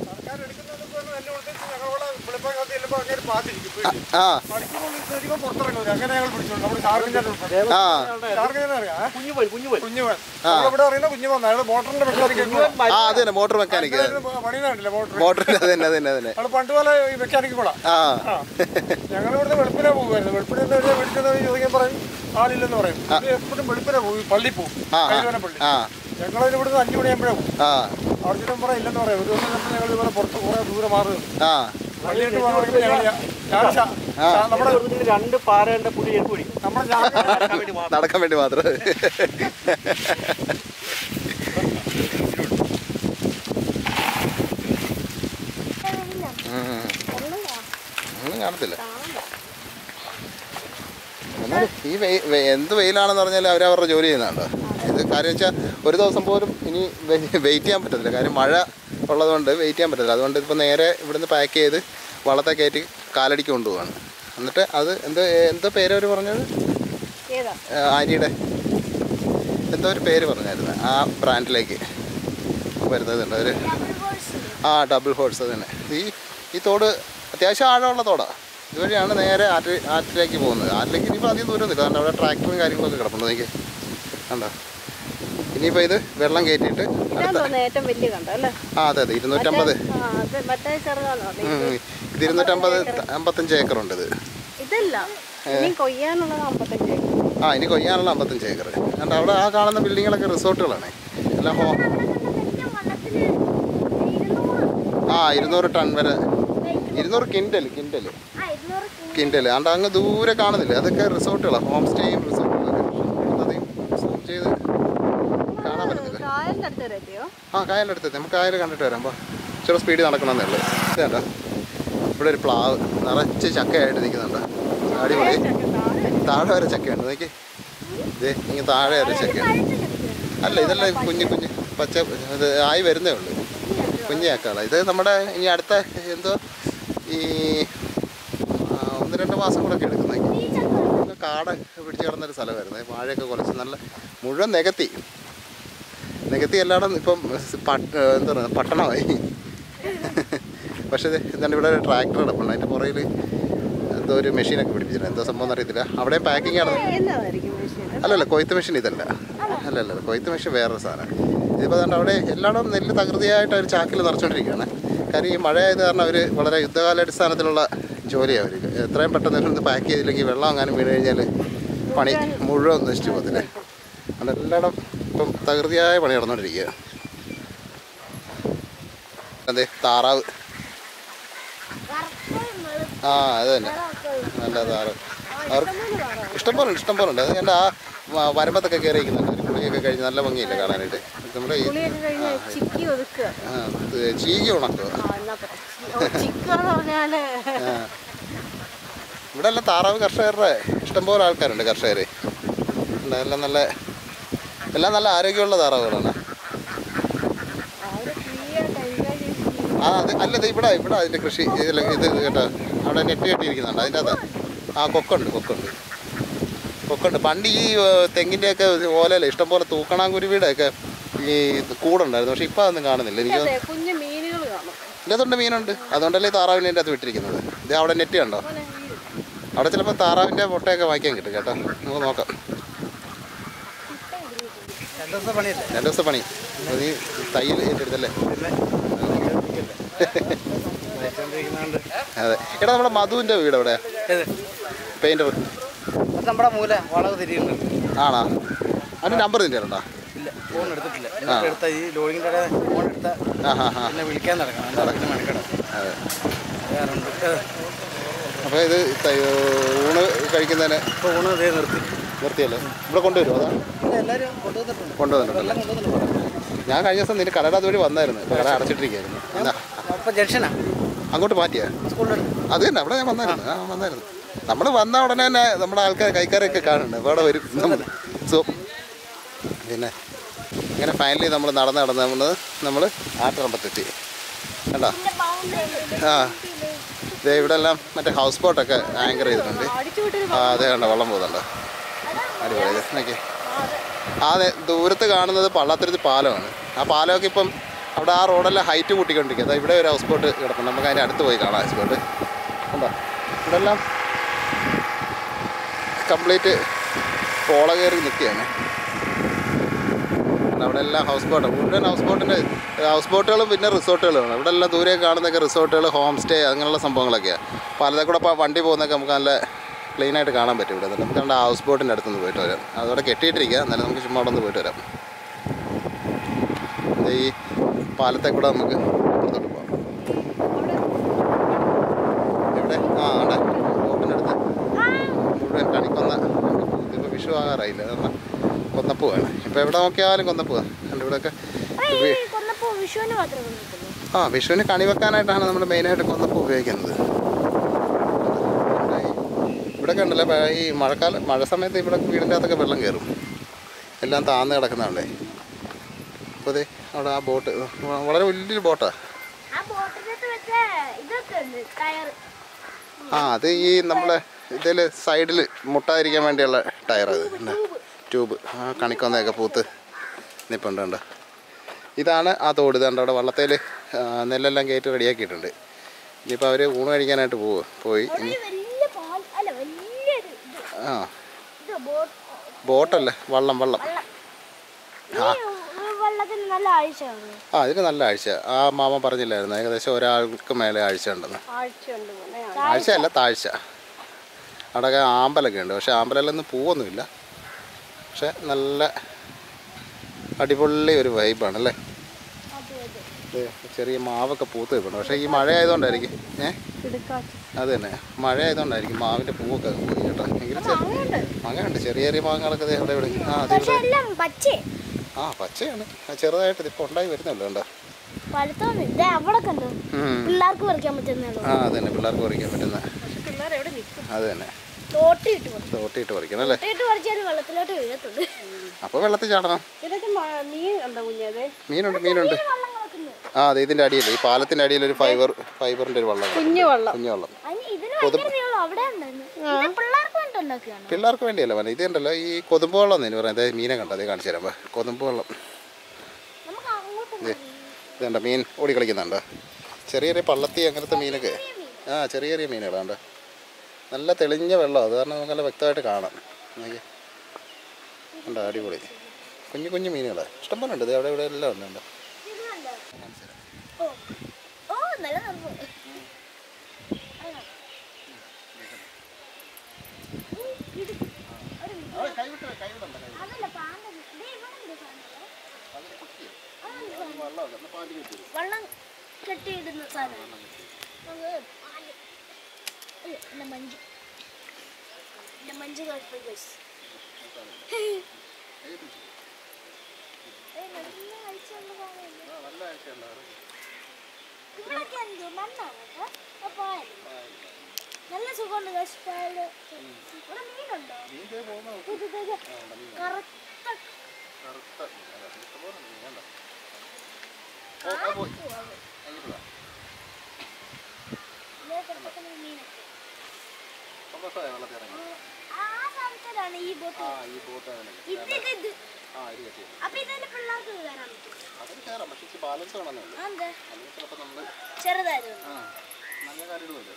ആ അങ്ങനെ ഞങ്ങൾ പിടിച്ചോണ്ട് നമ്മുടെ ഷാർക്കിന്റെ ആ ഷാർക്കിനെ അറിയാം കുഞ്ഞുപോയി കുഞ്ഞുപോയി കുഞ്ഞുവൻ ആ. ഇവിടെ അറിയുന്ന കുഞ്ഞുവൻ അയാൾ മോട്ടറിന്റെ മെക്കാനിക് ആ അത് തന്നെ മോട്ടോർ മെക്കാനിക്ക് പണിയുന്നുണ്ടല്ലേ മോട്ടർ മോട്ടറിന്റെ അത് തന്നെ അത് തന്നെ അത് തന്നെ അയാൾ പണ്ട് പോലെ ഈ മെക്കാനിക് കൂടാ ആ ഞങ്ങൾ ഇവിടുന്ന് വെളുപ്പിനെ പോകുമായിരുന്നു വെളുപ്പിനെ വിളിച്ചത് ചോദിക്കാൻ പറയും ആളില്ലെന്ന് പറയും ഇത് എപ്പോഴും വെളുപ്പിനെ പോകും പള്ളി പോകും ആ കൈവന പള്ളി ആ ഞങ്ങൾ ഇവിടുന്ന് അഞ്ചു മണിയാകുമ്പോഴേ പോകും ആ അവിടെ ചെല്ലും പറയാം ഇല്ലെന്ന് പറയാം ഒരു ദിവസം നമ്മൾ ഞങ്ങൾ ഇതുപോലെ പുറത്ത് കുറെ ദൂരെ മാറി ആ പള്ളിയിട്ട് പോകുമ്പോൾ ഞങ്ങൾ ഞാൻ ശാ- ശാ- നമ്മുടെ കൊടുത്തിട്ട് രണ്ട് പാറയുടെ പുളി എടുപ്പ് പിടി നമ്മുടെ ജാഗ്രത വേണ്ടി മാത്രം നടക്കാൻ വേണ്ടി മാത്രം ഉം. ഒന്നും കാണത്തില്ല എന്നാലും ഈ വെയി വെ- എന്ത് വെയിലാണെന്ന് പറഞ്ഞാൽ അവരവരുടെ ജോലി ചെയ്യുന്നുണ്ടോ ഇത് കാര്യം വെച്ചാൽ ഒരു ദിവസം പോലും ഇനി വെയിറ്റ് ചെയ്യാൻ പറ്റത്തില്ല കാര്യം മഴ ഉള്ളതുകൊണ്ട് വെയിറ്റ് ചെയ്യാൻ പറ്റത്തില്ല അതുകൊണ്ട് ഇപ്പോൾ നേരെ ഇവിടുന്ന് പാക്ക് ചെയ്ത് വള്ളത്തെ കയറ്റി കാലടിക്ക് കൊണ്ടുപോവാണ് എന്നിട്ട് അത് എന്തോ എന്തോ പേര് അവർ പറഞ്ഞത് ഏതാ ആ, ആര്യയുടെ എന്തോ ഒരു പേര് പറഞ്ഞായിരുന്നു ആ ബ്രാൻഡിലേക്ക് വരുന്നതുണ്ട് ഒരു ആ ഡബിൾ ഹോഴ്സ് അത് തന്നെ ഈ ഈ തോട് അത്യാവശ്യം ആഴമുള്ള തോടാണ് ഇതുവഴിയാണ് നേരെ ആറ്റ് ആറ്റിലേക്ക് പോകുന്നത് ആറ്റിലേക്ക് ഇനിയിപ്പോൾ അധികം ദൂരമൊന്നുമില്ല കാരണം അവിടെ ട്രാക്ടറും കാര്യങ്ങളൊക്കെ കിടപ്പുണ്ട് എനിക്ക് കണ്ടോ ഇനിയിപ്പോൾ ഇത് വെള്ളം കയറ്റിയിട്ട് ഇതാന്ന് അടുത്ത തോന്നുന്നു ഏറ്റവും വലിയ കണ്ടോ അല്ലേ ആ അതെ അതെ ഇരുന്നൂറ്റമ്പത് ആ അത് മറ്റേ ചെറുതാണോ അത് ഉം, ഇത് ഇരുന്നൂറ്റമ്പത് അമ്പത്തഞ്ച് ഏക്കറുണ്ട് ഇത് ഇതല്ല ഇനി കൊയ്യാനുള്ളത് അമ്പത്തഞ്ച് ആ ഇനി കൊയ്യാനുള്ള അമ്പത്തഞ്ച് ഏക്കർ കണ്ടോ അവിടെ ആ കാണുന്ന ബിൽഡിങ്ങുകളൊക്കെ റിസോർട്ടുകളാണ് എല്ലാം ഹോ ആ ഇരുന്നൂറ് ടൺ വരെ ഇരുന്നൂറ് കിൻഡൽ കിൻഡൽ കിൻഡൽ ആണ്ട് അങ്ങ് ദൂരെ കാണുന്നില്ല അതൊക്കെ റിസോർട്ടുകളാണ് ഹോം സ്റ്റേയും റിസോർട്ടുകളൊക്കെ അധികം സൂം ചെയ്ത് കാണാൻ പറ്റത്തില്ല കായലിന്റെ അടുത്ത് വരെ എത്തിയോ ആ കായലിൻ്റെ അടുത്ത് നമുക്ക് കായൽ കണ്ടിട്ട് വരാം അപ്പോൾ ചെറു സ്പീഡിൽ നടക്കണമെന്നേ ഉള്ളൂ ഇതേണ്ട ഇവിടെ ഒരു പ്ലാവ് നിറച്ച് ചക്കയായിട്ട് നിൽക്കുന്നുണ്ട് അടിപൊളി താഴെ വരെ ചക്കയുണ്ട് നോക്കി ഇതേ ഇങ്ങനെ താഴെ വരെ ചക്കയുണ്ട് അല്ല ഇതല്ല കുഞ്ഞു കുഞ്ഞ് പച്ച ഇത് ആയി വരുന്നേ ഉള്ളൂ കുഞ്ഞു ചക്കകള ഇത് നമ്മുടെ ഇനി അടുത്ത എന്തോ ഈ ആ, ഒന്ന് രണ്ട് മാസം കൂടെ ഒക്കെ എടുക്കുന്നത് കാട് പിടിച്ച് കിടന്നൊരു സ്ഥലമായിരുന്നു ഈ വാഴയൊക്കെ കുറച്ച് നല്ല മുഴുവൻ നികത്തി നികത്തി എല്ലായിടും ഇപ്പം പട്ട എന്താ പറയുക പട്ടണമായി പക്ഷേ ഇത് എന്താണ് ഇവിടെ ഒരു ട്രാക്ടർ കിടപ്പുണ്ട് അതിൻ്റെ പുറകിൽ എന്തോ ഒരു മെഷീനൊക്കെ പിടിപ്പിച്ചിട്ടുണ്ട് എന്തോ സംഭവം എന്നറിയത്തില്ല അവിടെ പാക്കിംഗ് ആണ് എന്നതായിരിക്കും മെഷീൻ അല്ലല്ല കൊയ്ത്ത് മെഷീൻ ഇതല്ല അല്ലല്ല കൊയ്ത്ത് മെഷീൻ വേറൊരു സാധനം ഇതിപ്പോൾ അതുകൊണ്ട് അവിടെ എല്ലായിടും നെല്ല് തകൃതിയായിട്ട് അവർ ചാക്കിൽ നിറച്ചുകൊണ്ടിരിക്കുകയാണ് കാര്യം ഈ മഴയായത് കാരണം അവർ വളരെ യുദ്ധകാലാടിസ്ഥാനത്തിലുള്ള ജോലിയാണ് അവർക്ക് എത്രയും പെട്ടെന്ന് ഇതൊന്ന് പാക്ക് ചെയ്തില്ലെങ്കിൽ വെള്ളം എങ്ങാനും വീണ് കഴിഞ്ഞാൽ പണി മുഴുവൻ നശിച്ചു പോകത്തില്ലേ അതുകൊണ്ട് എല്ലായിടും ഇപ്പം തകൃതിയായ പണി നടന്നുകൊണ്ടിരിക്കുക അതെ താറാവ് ആ അത് തന്നെ നല്ല താറാവ് അവർക്ക് ഇഷ്ടം പോലെ ഉണ്ട് ഇഷ്ടം പോലെ ഉണ്ട് അത് എൻ്റെ ആ വ- വരമ്പത്തൊക്കെ കയറി ഇരിക്കുന്നുണ്ട് ഒരു കുളിയൊക്കെ കഴിഞ്ഞ് നല്ല ഭംഗിയില്ല കാണാനായിട്ട് നമ്മുടെ ഈ പുളിയൊക്കെ കഴിഞ്ഞ് ചിക്കി ഒതുക്കുക ആ, ഇത് ചീകി ഉണക്കുക ആ എന്നാ പറ ചിക്കുക എന്ന് പറഞ്ഞാല് ഇവിടെ എല്ലാം താറാവ് കർഷകരുടെ ഇഷ്ടംപോലെ ആൾക്കാരുണ്ട് കർഷകർ എല്ലാം നല്ല എല്ലാം നല്ല ആരോഗ്യമുള്ള താറാവുകളാണ് അവര് ഫ്രീ ആയിട്ട് എൻജോയ് ചെയ്ത് ആ അത് അല്ല ഇത് ഇവിടെ ഇവിടെ അതിൻ്റെ കൃഷി ഇതിൽ ഇത് കേട്ടോ അവിടെ നെറ്റ് കെട്ടിയിരിക്കുന്നുണ്ട് അതിൻ്റെ അകത്ത് ആ കൊക്കുണ്ട് കൊക്കുണ്ട് കൊക്കുണ്ട് പണ്ട് ഈ ഏഹ്, തെങ്ങിൻ്റെയൊക്കെ ഓലല്ലേ ഇഷ്ടംപോലെ തൂക്കണാങ്കുരുവിയുടെ ഒക്കെ ഈ കൂടുണ്ടായിരുന്നു പക്ഷെ ഇപ്പം അതൊന്നും കാണുന്നില്ല എനിക്ക് അതെ കുഞ്ഞു മീനുകൾ കാണും ഇതിൻ്റെ അകത്തുണ്ട് മീനുണ്ട് അതുകൊണ്ടല്ലേ ഈ താറാവിനെ അതിൻ്റെ അകത്ത് വിട്ടിരിക്കുന്നത് ഇത് അവിടെ നെറ്റ് കണ്ടോ പോലെ ഈ അവിടെ ചിലപ്പോൾ താറാവിൻ്റെ മുട്ടയൊക്കെ വാങ്ങിക്കാൻ കിട്ടും കേട്ടോ നമുക്ക് നോക്കാം രണ്ടു ദിവസത്തെ പണിയല്ലേ രണ്ട് ദിവസത്തെ പണി അപ്പോൾ നീ തയ്യൽ ഏറ്റെടുത്തല്ലേ വായിച്ചോണ്ടിരിക്കുന്നോണ്ട് അതെ എടാ നമ്മുടെ മധുവിൻ്റെ വീട് എവിടെയാ ഏത് പെയിൻറ്റർ അത് നമ്മുടെ മൂല വളവ് തിരിയുന്നുണ്ട് ആണോ അതിൻ്റെ നമ്പർ നിൻ്റെ ഉണ്ടോ ഇല്ല ഫോൺ എടുത്തിട്ടില്ല എന്നിട്ട് എടുത്ത ഈ ലോഡിങ്ങിൻ്റെ ഇടയിൽ ഫോൺ എടുത്ത ആ ഹാ ഹാ പിന്നെ വിളിക്കാൻ നടക്കണം എന്താ നടക്കുന്ന മെനക്കെടാ അതെ വേറുണ്ട് അപ്പോൾ ഇത് തയ്യ- ഊണ് കഴിക്കുന്നതിന് ഇപ്പോൾ ഊണ് ഇതേ നിർത്തി നിർത്തിയല്ലേ ഇവിടെ കൊണ്ടുവരുമോ അതാ ഇവിടെ എല്ലാവരും കൊണ്ടുവന്നിട്ടുണ്ട് കൊണ്ടുവന്നിട്ടുണ്ട് എല്ലാം കൊണ്ടുവന്നിട്ടുണ്ട് ഞാൻ കഴിഞ്ഞ ദിവസം നിന്റെ കടയുടെ അതുവഴി വന്നായിരുന്നു ഇപ്പോൾ കട അടച്ചിട്ടിരിക്കുകയായിരുന്നു എന്നാ അപ്പോൾ ജംഗ്ഷനാ അങ്ങോട്ട് മാറ്റിയാ സ്കൂളിൻ്റെ അടുത്ത് അത് തന്നെ അവിടെ ഞാൻ വന്നായിരുന്നു ആ വന്നായിരുന്നു നമ്മൾ വന്ന ഉടനെ തന്നെ നമ്മുടെ ആൾക്കാർ കൈക്കാരൊക്കെ കാണുന്നുണ്ട് അപ്പോൾ അവിടെ വരും നമ്മൾ സോ പിന്നെ ഇങ്ങനെ ഫൈനലി നമ്മൾ നടന്ന് നടന്ന് നമ്മൾ നമ്മൾ ആട്ടിറമ്പത്തെത്തി കണ്ടോ ആ ദേ ഇവിടെ എല്ലാം മറ്റേ ഹൗസ് ബോട്ടൊക്കെ ആങ്കർ ചെയ്തിട്ടുണ്ട് അടിച്ചു വിട്ടൊരു ആ അതെ കണ്ടോ വെള്ളം പോകുന്നുണ്ടോ അടിപൊളി ഇത് നോക്കി ആ ദേ ദൂരത്ത് കാണുന്നത് പള്ളാത്തുരുത്തി പാലമാണ് ആ പാലമൊക്കെ ഇപ്പം അവിടെ ആ റോഡെല്ലാം ഹൈറ്റ് കൂട്ടിക്കൊണ്ടിരിക്കുക അതാ ഇവിടെ ഒരു ഹൗസ് ബോട്ട് കിടപ്പുണ്ട് നമുക്ക് അതിൻ്റെ അടുത്ത് പോയി കാണാം ഹൗസ് ബോട്ട് കണ്ടോ ഇവിടെ എല്ലാം കംപ്ലീറ്റ് പോള കയറി നിൽക്കുകയാണ് അവിടെ എല്ലാം ഹൗസ് ബോട്ട് മുഴുവൻ ഹൗസ് ബോട്ടിൻ്റെ ഹൗസ് ബോട്ടുകളും പിന്നെ റിസോർട്ടുകളുമാണ് ഇവിടെ എല്ലാം ദൂരെ കാണുന്നൊക്കെ റിസോർട്ടുകൾ ഹോം സ്റ്റേ അങ്ങനെയുള്ള സംഭവങ്ങളൊക്കെയാണ് പലതെ കൂടെ ഇപ്പോൾ വണ്ടി പോകുന്നതൊക്കെ നമുക്ക് നല്ല ക്ലീൻ ആയിട്ട് കാണാൻ പറ്റും ഇവിടെ നമുക്ക് നമ്മുടെ ഹൗസ് ബോട്ടിൻ്റെ അടുത്തുനിന്ന് പോയിട്ട് വരാം അതോടെ കെട്ടിയിട്ടിരിക്കുക എന്നാലും നമുക്ക് ചുമ്മാ അവിടെ നിന്ന് പോയിട്ട് വരാം ദേ ഈ പാലത്തെ കൂടെ നമുക്ക് അപ്പുറത്തോട്ട് പോകാം എവിടെ ആ അവിടെ ബോട്ടിൻ്റെ അടുത്ത് മുഴുവൻ കണിക്കൊന്ന ഇതിപ്പോൾ വിഷു ആകാറായില്ല കാരണം കൊന്നപ്പൂവാണ് ഇപ്പോൾ എവിടെ നോക്കിയാലും കൊന്നപ്പൂവാണ് കണ്ട് ഇവിടെയൊക്കെ വി- കൊന്നപ്പോ വിഷുവിന് മാത്രമേ കൊന്നിട്ടുള്ളൂ ആ വിഷുവിന് കണി വെക്കാനായിട്ടാണ് നമ്മൾ മെയിനായിട്ട് കൊന്നപ്പൂ ഉപയോഗിക്കുന്നത് ഇവിടെ കണ്ടല്ലോ പ- ഈ മഴക്കാലം മഴ സമയത്ത് ഇവിടെ വീടിൻ്റെ അകത്തൊക്കെ വെള്ളം കയറും എല്ലാം താന്ന് കിടക്കുന്നതുകൊണ്ടേ അപ്പോൾ അതെ അവിടെ ആ ബോട്ട് വളരെ വലിയൊരു ബോട്ടാണ് ആ ബോട്ടിനകത്ത് വെച്ച ഇതൊക്കെ ഉണ്ട് ടയർ ആ അത് ഈ നമ്മളെ ഇതിൽ സൈഡിൽ മുട്ടാതിരിക്കാൻ വേണ്ടിയുള്ള ടയർ അത് ട്യൂബ് ആ കണിക്കൊന്നയൊക്കെ പൂത്ത് നിൽപ്പുണ്ട് കണ്ടോ ഇതാണ് ആ തോട് ഇതാണ്ട് അവിടെ വള്ളത്തേൽ നെല്ലെല്ലാം കയറ്റി റെഡിയാക്കിയിട്ടുണ്ട് ഇനിയിപ്പോൾ അവർ ഊണ് കഴിക്കാനായിട്ട് പോവുക പോയി ഇനി വലിയ പാൽ അല്ല വലിയൊരു ഇത് ആ ഇത് ബോട്ട് ബോട്ടല്ലേ വള്ളം വള്ളം ഈ വെള്ളത്തിന് നല്ല ആഴ്ചയാണ് ആ ഇതിന് നല്ല ആഴ്ച ആ മാമൻ പറഞ്ഞില്ലായിരുന്നു ഏകദേശം ഒരാൾക്ക് മേലെ ആഴ്ച ഉണ്ടെന്ന് ആഴ്ചയുണ്ട് മോനെ ആഴ്ചയല്ല താഴ്ച അവിടെയൊക്കെ ആമ്പലൊക്കെ ഉണ്ട് പക്ഷേ ആമ്പലല്ലൊന്നും പൂവൊന്നുമില്ല പക്ഷെ നല്ല അടിപൊളി ഒരു വൈബാണ് അല്ലേ അതെ അതെ ഇത് ചെറിയ മാവൊക്കെ പൂത്ത് നിൽപ്പുണ്ട് പക്ഷേ ഈ മഴ ആയതുകൊണ്ടായിരിക്കും ഏ കിടക്കാച്ചി അത് തന്നെ മഴ ആയതുകൊണ്ടായിരിക്കും മാവിൻ്റെ പൂവൊക്കെ പോയി കേട്ടോ എങ്കിലും ചെറിയ മാങ്ങയുണ്ട് മാങ്ങയുണ്ട് ചെറിയ ചെറിയ മാങ്ങകളൊക്കെ ദേ അവിടെ ഇവിടെ ആ അത് പക്ഷെ ഇവിടെ എല്ലാം പച്ചേ ആ പച്ചയാണ് ആ, ചെറുതായിട്ട് ഇതിപ്പോൾ ഉണ്ടായി വരുന്നുള്ളൂ കണ്ടോ പഴുത്തോന്ന് ഇതേ അവിടെ കണ്ടു ഉം. പിള്ളേർക്ക് പറിക്കാൻ പറ്റുന്നല്ലോ ആ അത് തന്നെ പിള്ളേർക്ക് പറിക്കാൻ പറ്റുന്ന പക്ഷെ പിള്ളേർ എവിടെ നിൽക്കും അത് തന്നെ തോട്ടിയിട്ട് പറിക്കും തോട്ടിയിട്ട് പറിക്കണം അല്ലേ തോട്ടിയിട്ട് പറിച്ചാൽ വെള്ളത്തിലോട്ട് വീഴത്തുണ്ട് അപ്പോൾ വെള്ളത്തിൽ ചാടണം ഇതൊക്കെ മ- മീൻ കണ്ടോ കുഞ്ഞത് മീനുണ്ട് മീനുണ്ട് വെള്ളം കിടക്കുന്നു ആ അതെ ഇതിൻ്റെ അടിയിൽ ഈ പാലത്തിൻ്റെ അടിയിൽ ഒരു ഫൈബർ ഫൈബറിൻ്റെ ഒരു വെള്ളം കുഞ്ഞു വെള്ളം കുഞ്ഞു വെള്ളം അതിന് ഇതിന് ഭയങ്കര നീളം അവിടെ ഉണ്ടായിരുന്നു ഇത് പിള്ളേർക്ക് വേണ്ടി ഉണ്ടാക്കുകയാണ് പിള്ളേർക്ക് വേണ്ടിയല്ല പറഞ്ഞത് ഇത് ഉണ്ടല്ലോ ഈ കൊതുമ്പ് വെള്ളം എന്ന് പറയുന്നത് അതായത് മീനെ കണ്ടോ അതേ കാണിച്ചു തരാം വാ. കൊതുമ്പ് വെള്ളം നമുക്ക് അങ്ങോട്ട് ഇത് ഇതുണ്ട് മീൻ ഓടി കളിക്കുന്നുണ്ടോ ചെറിയ ചെറിയ പള്ളത്തി അങ്ങനത്തെ മീനൊക്കെ ആ ചെറിയ ചെറിയ മീനുകളുണ്ട് നല്ല തെളിഞ്ഞ വെള്ളം അത് കാരണം നമുക്ക് നല്ല വ്യക്തമായിട്ട് കാണാം നോക്കി ഉണ്ടോ അടിപൊളി കുഞ്ഞു കുഞ്ഞു മീനുകളാണ് ഇഷ്ടംപോലെ ഉണ്ട് ഇത് അവിടെ ഇവിടെ എല്ലാം ഉണ്ട് ഉണ്ടോ ഓ ഓ നല്ല തണുപ്പ് അതല്ല പാമ്പ് ദേ ഇവിടെ ഉണ്ട് സാധനം. വെള്ളം കെട്ടിയിടുന്ന സാധനം നമുക്ക് പാല് അയ്യോ, എന്റെ മഞ്ച് എന്റെ മഞ്ച് കഴിപ്പ് ഗൈസ് നല്ല കാഴ്ചയുള്ള സാധനമല്ലേ? ഇവിടൊക്കെ എന്തോ മണ്ണാണ് കേട്ടോ. ആ പായൽ. നല്ല സുഖമുണ്ട് ഗൈസ് പായല്. ഇവിടെ മീനുണ്ടോ ഇത് ഇത് ഇത്. കറുത്ത ഇതിലെ കിടക്കുന്ന മീനൊക്കെ. ആ സ്ഥലത്തിലാണ് ഈ ബോട്ട് ഇത് ഇത് ഇത് അപ്പൊ ഇതിന്റെ പിള്ളേർക്ക് കയറാൻ പറ്റും ബാലൻസ് വേണമെന്നുള്ളൂ അതെന്താ അല്ലെങ്കിൽ ചിലപ്പോൾ നമ്മൾ ചെറുതായിരുന്നു ആ നല്ല കാര്യമില്ല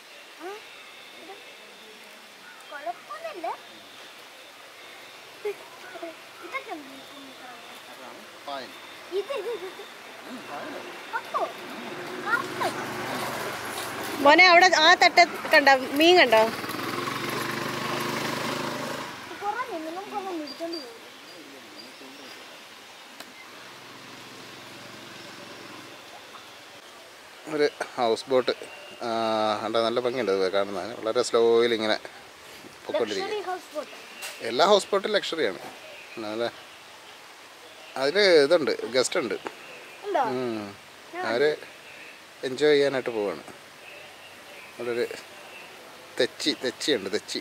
കുഴപ്പമൊന്നുമില്ല ഇതൊക്കെ എന്ത് ഈ കുഞ്ഞു സാധനം? അതാണ് പായൽ ഇത് ഇത് ഇത് ഇത്. അപ്പോ കറുത്ത. മോനെ അവിടെ ആ തട്ട കണ്ട മീൻ കണ്ടോ കുറേ മീൻ നമുക്കൊന്ന് മേടിച്ചോണ്ട് പോകും ഒരു ഹൗസ് ബോട്ട് ഉണ്ട് നല്ല ഭംഗിയുണ്ട് ഇത് കാണുന്നതിന് വളരെ സ്ലോയിൽ ഇങ്ങനെ പൊയ്ക്കൊണ്ടിരിക്കും ലക്ഷറി ഹൗസ് ബോട്ട് എല്ലാ ഹൗസ് ബോട്ടും ലക്ഷറിയാണ് നല്ല അതിൽ ഇതുണ്ട് ഗസ്റ്റ് ഉണ്ട് ഉണ്ടോ അവർ എൻജോയ് ചെയ്യാനായിട്ട് പോവാണ് അവിടെ ഒരു തെച്ചി തെച്ചിയുണ്ട് തെച്ചി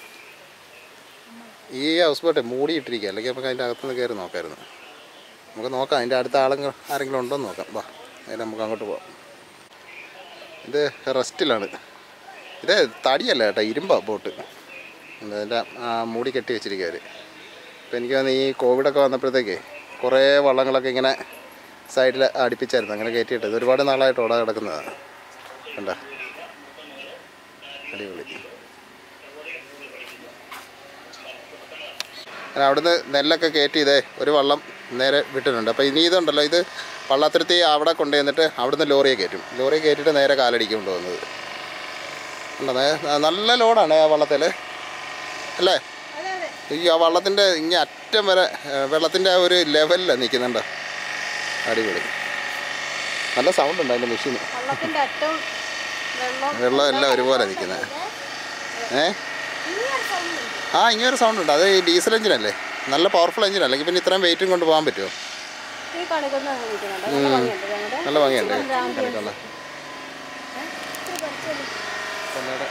ഈ ഹൗസ് ബോട്ടെ മൂടിയിട്ടിരിക്കുക അല്ലെങ്കിൽ നമുക്ക് അതിൻ്റെ അകത്തുനിന്ന് കയറി നോക്കാമായിരുന്നു നമുക്ക് നോക്കാം അതിൻ്റെ അടുത്ത ആളെങ്കിലും ആരെങ്കിലും ഉണ്ടോ എന്ന് നോക്കാം വാ അതിൽ നമുക്ക് അങ്ങോട്ട് പോവാം ഇത് റെസ്റ്റിലാണ് ഇത് തടിയല്ല കേട്ടോ ഇരുമ്പാ ബോട്ട് അതിൻ്റെ ആ മൂടി കെട്ടി വെച്ചിരിക്കുക അവർ ഇപ്പം എനിക്ക് തോന്നുന്നു ഈ കോവിഡൊക്കെ വന്നപ്പോഴത്തേക്ക് കുറേ വള്ളങ്ങളൊക്കെ ഇങ്ങനെ സൈഡിൽ അടുപ്പിച്ചായിരുന്നു അങ്ങനെ കയറ്റിയിട്ട് ഇത് ഒരുപാട് നാളായിട്ട് ഓടാ കിടക്കുന്നതാണ് കണ്ട അടിപൊളി അങ്ങനെ അവിടുന്ന് നെല്ലൊക്കെ കയറ്റി ഇതേ ഒരു വള്ളം നേരെ വിട്ടിട്ടുണ്ട് അപ്പോൾ ഇനി ഇതുണ്ടല്ലോ ഇത് വള്ളത്തിരുത്തി അവിടെ കൊണ്ടുവന്നിട്ട് അവിടുന്ന് ലോറിയെ കയറ്റും ലോറിയെ കയറ്റിയിട്ട് നേരെ കാലടിക്ക് കൊണ്ടുപോകുന്നത് ഉണ്ടോ നേ- നല്ല ലോഡാണ് ആ വള്ളത്തിൽ അല്ലേ ഈ ആ വള്ളത്തിൻ്റെ ഇങ്ങനെ അറ്റം വരെ വെള്ളത്തിൻ്റെ ആ ഒരു ലെവലിലാണ് നിൽക്കുന്നുണ്ട് അടിപൊളി നല്ല സൗണ്ട് ഉണ്ട് അതിൻ്റെ മെഷീൻ വള്ളത്തിന്റെ അറ്റം വെള്ളം വെള്ളം എല്ലാം ഒരുപോലെ നിൽക്കുന്നത് ഏ ആ ഇങ്ങനെ ഒരു സൗണ്ട് ഉണ്ട് അത് ഈ ഡീസൽ എഞ്ചിനല്ലേ നല്ല പവർഫുൾ എഞ്ചിൻ അല്ലെങ്കിൽ പിന്നെ ഇത്രയും വെയിറ്റും കൊണ്ട് പോകാൻ പറ്റുമോ ഈ കാണിക്കുന്ന നിൽക്കുന്നുണ്ട് നല്ല ഭംഗിയുണ്ട് ഞങ്ങളുടെ നല്ല ഭംഗിയുണ്ട് കണ്ടിട്ടുള്ള കൊന്നയുടെ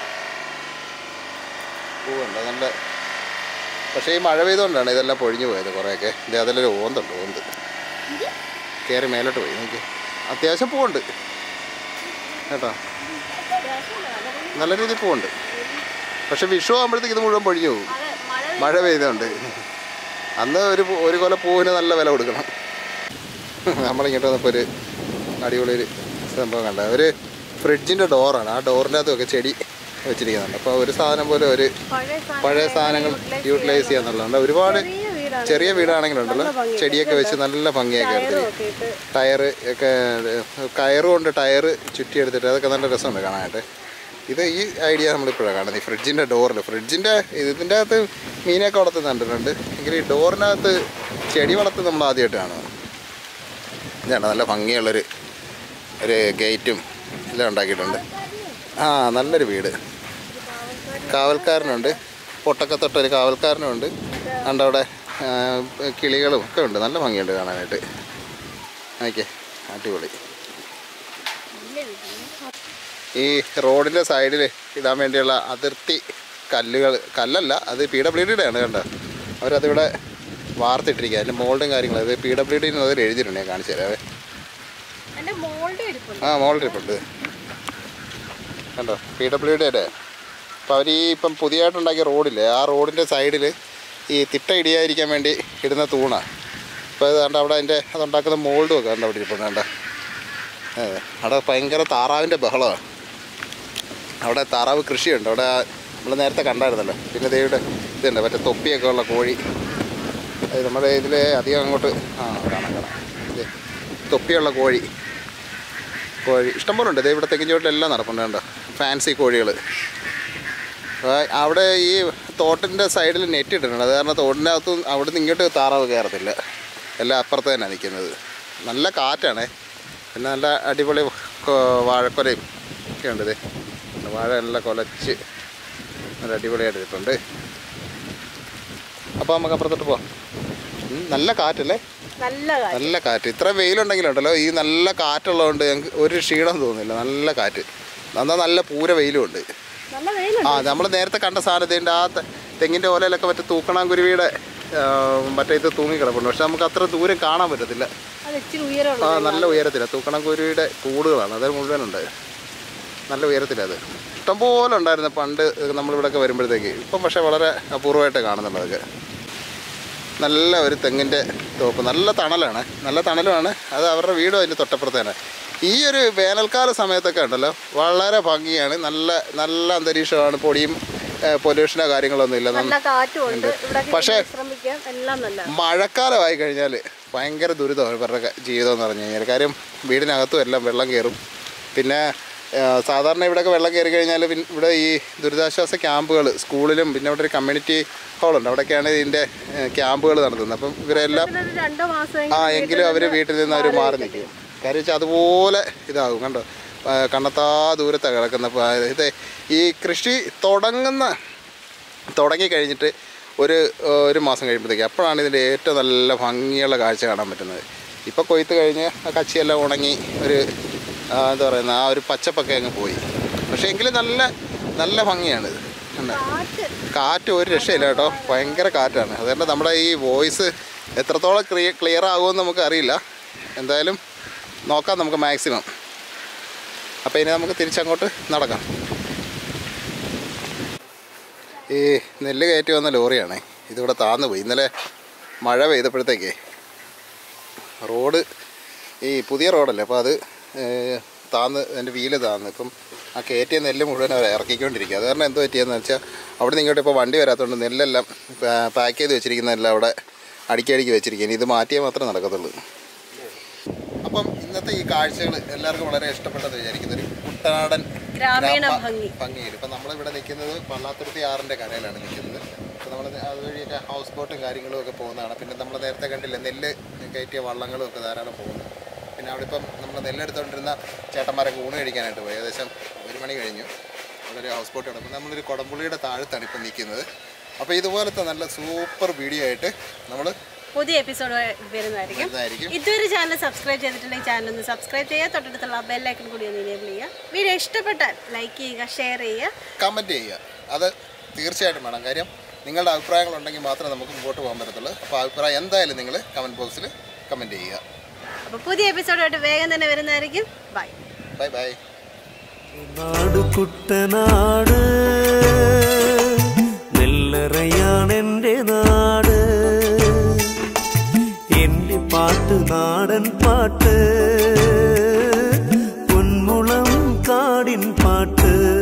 പൂവുണ്ട് നല്ല പക്ഷേ ഈ മഴ പെയ്തുകൊണ്ടാണ് ഇതെല്ലാം പൊഴിഞ്ഞു പോയത് കുറേയൊക്കെ ഇത് അതിലൊരു ഓന്തുണ്ട് ഓന്ത് കയറി മേലോട്ട് പോയി നോക്കി അത്യാവശ്യം പൂവുണ്ട് കേട്ടോ നല്ല രീതിയിൽ പൂവുണ്ട് പക്ഷെ വിഷു ആകുമ്പോഴത്തേക്ക് ഇത് മുഴുവൻ പൊഴിഞ്ഞു പോകും അതെ മഴ മഴ പെയ്തുകൊണ്ട് അന്ന് ഒരു പൂ- ഒരു കൊല പൂവിന് നല്ല വില കൊടുക്കണം നമ്മളിങ്ങോട്ട് വന്നപ്പോൾ ഒരു അടിപൊളി ഒരു സംഭവം കണ്ട ഒരു ഫ്രിഡ്ജിൻ്റെ ഡോറാണ് ആ ഡോറിൻ്റെ അകത്തൊക്കെ ചെടി വെച്ചിരിക്കുന്നുണ്ട് അപ്പോൾ ഒരു സാധനം പോലെ ഒരു പഴയ സാധനം പഴയ സാധനങ്ങൾ യൂട്ടിലൈസ് ചെയ്യാന്നുള്ളതുണ്ട് ഒരുപാട് ചെറിയ വീടാണ് ചെറിയ വീടാണെങ്കിലുണ്ടല്ലോ ചെടിയൊക്കെ വെച്ച് നല്ല ഭംഗിയൊക്കെ എടുത്തിരിക്കും ഒക്കെ ഇട്ട് ടയർ ഒക്കെ കയറ് കൊണ്ട് ടയർ ചുറ്റിയെടുത്തിട്ട് അതൊക്കെ നല്ല രസമുണ്ട് കാണാനായിട്ട് ഇത് ഈ ഐഡിയ നമ്മളിപ്പോഴാണ് കാണുന്നത് ഈ ഫ്രിഡ്ജിൻ്റെ ഡോറിൽ ഫ്രിഡ്ജിൻ്റെ ഇതിൻ്റെ അകത്ത് മീനൊക്കെ വളർത്തുന്ന കണ്ടിട്ടുണ്ട് എങ്കിൽ ഈ ഡോറിനകത്ത് ചെടി വളർത്തുന്നത് നമ്മൾ ആദ്യമായിട്ട് കാണുന്നത് ഇതാണ് നല്ല ഭംഗിയുള്ളൊരു ഒരു ഗേറ്റും എല്ലാം ഉണ്ടാക്കിയിട്ടുണ്ട് ആ നല്ലൊരു വീട് കാവൽക്കാരനുണ്ട് പൊട്ടൊക്കെ തൊട്ടൊരു കാവൽക്കാരനുണ്ട് അതുകൊണ്ട് അവിടെ ആ, കിളികളും ഒക്കെ ഉണ്ട് നല്ല ഭംഗിയുണ്ട് കാണാനായിട്ട് ഓക്കെ അടിപൊളി ഈ റോഡിൻ്റെ സൈഡിൽ ഇടാൻ വേണ്ടിയുള്ള അതിർത്തി കല്ലുകൾ കല്ലല്ല അത് പി ഡബ്ല്യു ഡിയുടെ ആണ് കണ്ടോ അവരതിവിടെ വാർത്തിട്ടിരിക്കുക അതിൻ്റെ മോൾഡും കാര്യങ്ങളും അത് പി ഡബ്ല്യു ഡിന്ന് അതിൽ എഴുതിയിട്ടുണ്ട് ഞാൻ കാണിച്ചു തരാവേ എന്റെ മോളുടെ ഇരിപ്പുണ്ട് ആ മോൾ ട്രിപ്പുണ്ട് കണ്ടോ പി ഡബ്ല്യു ഡിയുടെ അപ്പോൾ അവർ ഈ ഇപ്പം പുതിയതായിട്ടുണ്ടാക്കിയ റോഡില്ലേ ആ റോഡിൻ്റെ സൈഡിൽ ഈ തിട്ട ഇടിയാതിരിക്കാൻ വേണ്ടി ഇടുന്ന തൂണാണ് അപ്പോൾ അത് കണ്ട അവിടെ അതിൻ്റെ അതുണ്ടാക്കുന്ന മോൾഡും ഒക്കെ കണ്ടോ അവിടെ ഇരിപ്പുണ്ട് കണ്ട അതെ അവിടെ ഭയങ്കര താറാവിൻ്റെ ബഹളമാണ് അവിടെ താറാവ് കൃഷിയുണ്ട് അവിടെ നമ്മൾ നേരത്തെ കണ്ടായിരുന്നല്ലോ പിന്നെ ദേവിടെ ഇതുണ്ട് മറ്റേ തൊപ്പിയൊക്കെ ഉള്ള കോഴി അത് നമ്മുടെ ഇതിൽ അധികം അങ്ങോട്ട് ആ കാണാം കാണാം ഇത് തൊപ്പിയുള്ള കോഴി കോഴി ഇഷ്ടംപോലെ ഉണ്ട് ദേ ഇവിടെ തെങ്ങിൻ ചോട്ടിലെല്ലാം നടപ്പുണ്ട് കണ്ടോ ഫാൻസി കോഴികൾ അവിടെ ഈ തോട്ടിൻ്റെ സൈഡിൽ നെറ്റ് ഇട്ടിട്ടുണ്ട് അത് കാരണം തോട്ടിൻ്റെ അകത്ത് അവിടെ നിന്ന് ഇങ്ങോട്ട് താറാവ് കയറത്തില്ല എല്ലാം അപ്പുറത്ത് തന്നെ നിൽക്കുന്നത് നല്ല കാറ്റാണേ പിന്നെ നല്ല അടിപൊളി കൊ- വാഴക്കൊലയും ഒക്കെ ഉണ്ട് ഇത് വാഴ നല്ല കൊലച്ച് നല്ല അടിപൊളിയായിട്ട് ഇരിപ്പുണ്ട് അപ്പോൾ നമുക്ക് അപ്പുറത്തോട്ട് പോവാം ഉം, നല്ല കാറ്റല്ലേ നല്ല കാര്യം നല്ല കാറ്റ് ഇത്ര വെയിലുണ്ടെങ്കിലുണ്ടല്ലോ ഈ നല്ല കാറ്റുള്ളതുകൊണ്ട് ഞങ്ങൾക്ക് ഒരു ക്ഷീണം തോന്നുന്നില്ല നല്ല കാറ്റ് എന്നാൽ നല്ല പൂര വെയിലും ഉണ്ട് നല്ല വെയിലുണ്ട് ആ നമ്മൾ നേരത്തെ കണ്ട സാധനത്തിൻ്റെ ആ തെ- തെങ്ങിൻ്റെ ഓലയിലൊക്കെ മറ്റേ തൂക്കണാങ്കുരുവിയുടെ ആ, മറ്റേ ഇത് തൂങ്ങി കിടപ്പുണ്ട് പക്ഷെ നമുക്ക് അത്ര ദൂരം കാണാൻ പറ്റത്തില്ല അത് ഇച്ചിരി ഉയരമുള്ള ആ നല്ല ഉയരത്തിലാണ് തൂക്കണാങ്കുരുവിയുടെ കൂടുകളാണ് അത് മുഴുവനുണ്ട് നല്ല ഉയരത്തിലത് ഇഷ്ടംപോലെ ഉണ്ടായിരുന്നു പണ്ട് നമ്മളിവിടെയൊക്കെ വരുമ്പോഴത്തേക്ക് ഇപ്പം പക്ഷേ വളരെ അപൂർവമായിട്ട് കാണുന്നുണ്ട് അതൊക്കെ നല്ല ഒരു തെങ്ങിൻ്റെ തോപ്പ് നല്ല തണലാണ് നല്ല തണലുമാണ് അത് അവരുടെ വീടും അതിൻ്റെ തൊട്ടപ്പുറത്തേനെ ഈ ഒരു വേനൽക്കാല സമയത്തൊക്കെ ഉണ്ടല്ലോ വളരെ ഭംഗിയാണ് നല്ല നല്ല അന്തരീക്ഷമാണ് പൊടിയും പൊല്യൂഷനോ കാര്യങ്ങളൊന്നും ഇല്ല നല്ല കാറ്റും ഉണ്ട് ഇവിടെ പക്ഷേ- വിശ്രമിക്കാം എല്ലാം നല്ല മഴക്കാലമായി കഴിഞ്ഞാൽ ഭയങ്കര ദുരിതമാണ് ഇവരുടെ ക- ജീവിതം എന്ന് പറഞ്ഞു കഴിഞ്ഞാൽ കാര്യം വീടിനകത്തും എല്ലാം വെള്ളം കയറും പിന്നെ ആ, സാധാരണ ഇവിടെയൊക്കെ വെള്ളം കയറി കഴിഞ്ഞാൽ പിന്നെ ഇവിടെ ഈ ദുരിതാശ്വാസ ക്യാമ്പുകൾ സ്കൂളിലും പിന്നെ ഇവിടെ ഒരു കമ്മ്യൂണിറ്റി ഹാളുണ്ട് അവിടെയൊക്കെയാണ് ഇതിൻ്റെ ക്യാമ്പുകൾ നടത്തുന്നത് അപ്പം ഇവരെല്ലാം ഒരു രണ്ടോ മാസം ആ എങ്കിലും അവർ വീട്ടിൽ നിന്ന് അവർ മാറി നിൽക്കും കാര്യം വെച്ചാൽ അതുപോലെ ഇതാകും കണ്ടോ ആ, കണ്ണത്താ ദൂരത്താണ് കിടക്കുന്ന പ- ഇത് ഈ കൃഷി തുടങ്ങുന്ന തുടങ്ങി കഴിഞ്ഞിട്ട് ഒരു ഒരു മാസം കഴിയുമ്പോഴത്തേക്ക് അപ്പോഴാണ് ഇതിൻ്റെ ഏറ്റവും നല്ല ഭംഗിയുള്ള കാഴ്ച കാണാൻ പറ്റുന്നത് ഇപ്പോൾ കൊയ്ത്ത് കഴിഞ്ഞ് ആ കച്ചിയെല്ലാം ഉണങ്ങി ഒരു ആ, എന്താ പറയുന്നത് ആ ഒരു പച്ചപ്പൊക്കെ അങ്ങ് പോയി പക്ഷേ എങ്കിലും നല്ല നല്ല ഭംഗിയാണ് ഇത് കണ്ടോ? കാറ്റ് കാറ്റ് ഒരു രക്ഷയില്ല കേട്ടോ ഭയങ്കര കാറ്റാണ് അതുകൊണ്ട് നമ്മുടെ ഈ വോയിസ് എത്രത്തോളം ക്ലിയർ ക്ലിയർ ആകുമെന്ന് നമുക്ക് അറിയില്ല എന്തായാലും നോക്കാം നമുക്ക് മാക്സിമം അപ്പോൾ ഇനി നമുക്ക് തിരിച്ചങ്ങോട്ട് നടക്കാം ഈ നെല്ല് കയറ്റി വന്ന ലോറിയാണേ ഇതിവിടെ താന്ന് പോയി ഇന്നലെ മഴ പെയ്തപ്പോഴത്തേക്കേ റോഡ് ഈ പുതിയ റോഡല്ലേ അപ്പോൾ അത് ഏഹ്, താന്ന് അതിൻ്റെ വീല് താന്ന് ഇപ്പം ആ കയറ്റിയ നെല്ല് മുഴുവൻ അവർ ഇറക്കിക്കൊണ്ടിരിക്കുക അത് കാരണം എന്തോ പറ്റിയെന്ന് വെച്ചാൽ അവിടെ നിന്ന് ഇങ്ങോട്ട് ഇപ്പോൾ വണ്ടി വരാത്തതുകൊണ്ട് നെല്ലെല്ലാം പാക്ക് ചെയ്ത് വെച്ചിരിക്കുന്നതെല്ലാം അവിടെ അടുക്കി അടുക്കി വെച്ചിരിക്കുകയാണ് ഇത് മാറ്റിയാൽ മാത്രമേ നടക്കത്തുള്ളൂ അപ്പം ഇന്നത്തെ ഈ കാഴ്ചകൾ എല്ലാവർക്കും വളരെ ഇഷ്ടപ്പെട്ടെന്ന് വിചാരിക്കുന്നു ഒരു കുട്ടനാടൻ ഗ്രാമീണ ഗ്രാമ ഭംഗി. ഭംഗിയിൽ ഇപ്പം നമ്മളിവിടെ നിൽക്കുന്നത് പള്ളാത്തുരുത്തി ആറിൻ്റെ കരയിലാണ് നിൽക്കുന്നത് അപ്പോൾ നമ്മൾ അതുവഴിയൊക്കെ ഹൗസ് ബോട്ടും കാര്യങ്ങളും ഒക്കെ പോകുന്നതാണ് പിന്നെ നമ്മൾ നേരത്തെ കണ്ടില്ലേ നെല്ല് കയറ്റിയ വള്ളങ്ങളും ഒക്കെ ധാരാളം പോകുന്നു പിന്നെ അവിടെ ഇപ്പം നമ്മൾ നെല്ലെടുത്തുകൊണ്ടിരുന്ന ചേട്ടന്മാരൊക്കെ ഊണ് കഴിക്കാനായിട്ട് പോയി ഏകദേശം ഒരു മണി കഴിഞ്ഞു അവിടെ ഒരു ഹൗസ് ബോട്ട് കിടക്കും നമ്മളൊരു കുടംപുള്ളിയുടെ താഴത്താണ് ഇപ്പം നിൽക്കുന്നത് അപ്പോൾ ഇതുപോലത്തെ നല്ല സൂപ്പർ വീഡിയോ ആയിട്ട് നമ്മൾ പുതിയ എപ്പിസോഡ് വരുന്നതായിരിക്കും വരുന്നതായിരിക്കും ഇതുവരെ ചാനൽ സബ്സ്ക്രൈബ് ചെയ്തിട്ടുണ്ടെങ്കിൽ ചാനൽ ഒന്ന് സബ്സ്ക്രൈബ് ചെയ്യുക തൊട്ടടുത്തുള്ള ബെല്ലൈക്കൺ കൂടി ഒന്ന് എനേബിൾ ചെയ്യുക വീഡിയോ ഇഷ്ടപ്പെട്ടാൽ ലൈക്ക് ചെയ്യുക ഷെയർ ചെയ്യുക കമൻറ്റ് ചെയ്യുക അത് തീർച്ചയായിട്ടും വേണം കാര്യം നിങ്ങളുടെ അഭിപ്രായങ്ങളുണ്ടെങ്കിൽ മാത്രമേ നമുക്ക് മുമ്പോട്ട് പോകാൻ പറ്റത്തുള്ളൂ അപ്പോൾ അഭിപ്രായം എന്തായാലും നിങ്ങൾ കമൻറ്റ് ബോക്സിൽ കമൻറ്റ് ചെയ്യുക അപ്പോൾ പുതിയ എപ്പിസോഡായിട്ട് വേഗം തന്നെ വരുന്നതായിരിക്കും ബൈ ബൈ ബൈ നാട് കുട്ടനാട് നെല്ലറയാണെൻ്റെ നാട് എൻ്റെ പാട്ട് നാടൻ പാട്ട് പൊന്മുളം കാടിൻ പാട്ട്